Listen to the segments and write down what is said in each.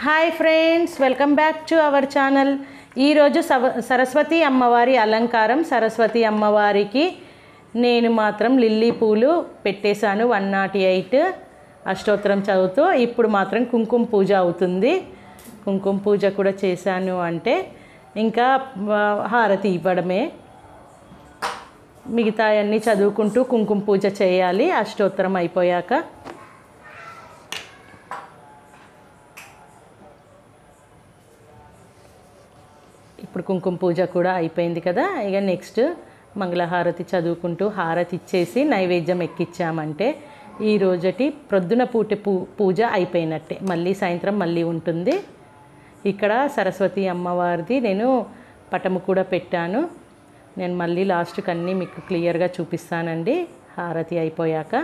hi friends welcome back to our channel ఈరోజు సవ సరస్వతి అమ్మవారి అలంకారం సరస్వతి అమ్మవారికి నేను మాత్రం లిల్లీ పూలు పెట్టేశాను వన్ నాట్ ఎయిట్ అష్టోత్తరం చదువుతూ ఇప్పుడు మాత్రం కుంకుమ పూజ అవుతుంది కుంకుమ పూజ కూడా చేశాను అంటే ఇంకా ఆ, హారతి ఇవ్వడమే మిగతా అన్నీ చదువుకుంటూ కుంకుమ పూజ చేయాలి అష్టోత్తరం అయిపోయాక ఇప్పుడు కుంకుమ పూజ కూడా అయిపోయింది కదా ఇక నెక్స్ట్ మంగళహారతి చదువుకుంటూ హారతి ఇచ్చేసి నైవేద్యం ఎక్కించామంటే ఈ రోజటి ప్రొద్దున పూట పూ పూజ అయిపోయినట్టే మళ్ళీ సాయంత్రం మళ్ళీ ఉంటుంది ఇక్కడ సరస్వతి అమ్మవారిది నేను పటము కూడా పెట్టాను నేను మళ్ళీ లాస్ట్కి అన్నీ మీకు క్లియర్గా చూపిస్తానండి హారతి అయిపోయాక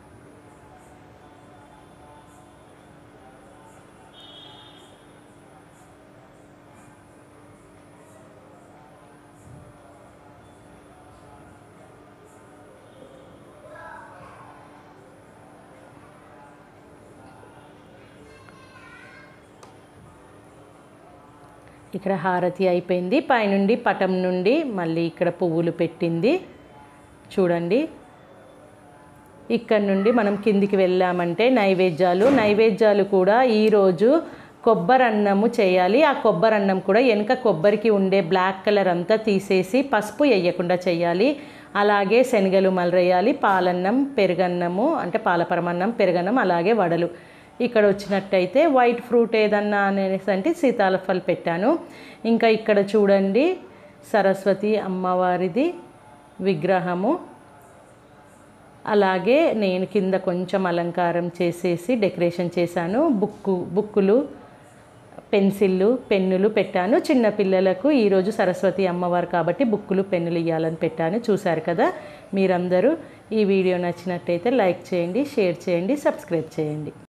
ఇక్కడ హారతి అయిపోయింది పైనుండి పటం నుండి మళ్ళీ ఇక్కడ పువ్వులు పెట్టింది చూడండి ఇక్కడ నుండి మనం కిందికి వెళ్ళామంటే నైవేద్యాలు నైవేద్యాలు కూడా ఈరోజు కొబ్బరి అన్నము చేయాలి ఆ కొబ్బరి అన్నం కూడా వెనక కొబ్బరికి ఉండే బ్లాక్ కలర్ అంతా తీసేసి పసుపు వేయకుండా చేయాలి అలాగే శనగలు మలరేయాలి పాలన్నం పెరుగన్నము అంటే పాలపరమన్నం పెరుగన్నం అలాగే వడలు ఇక్కడ వచ్చినట్టయితే వైట్ ఫ్రూట్ ఏదన్నా అనేసి అంటే సీతాఫల్ పెట్టాను ఇంకా ఇక్కడ చూడండి సరస్వతి అమ్మవారిది విగ్రహము అలాగే నేను కింద కొంచెం అలంకారం చేసేసి డెకరేషన్ చేశాను బుక్కు బుక్కులు పెన్సిళ్ళు పెన్నులు పెట్టాను చిన్న పిల్లలకు ఈరోజు సరస్వతి అమ్మవారు కాబట్టి బుక్కులు పెన్నులు ఇవ్వాలని పెట్టాను చూశారు కదా మీరందరూ ఈ వీడియో నచ్చినట్టయితే లైక్ చేయండి షేర్ చేయండి సబ్స్క్రైబ్ చేయండి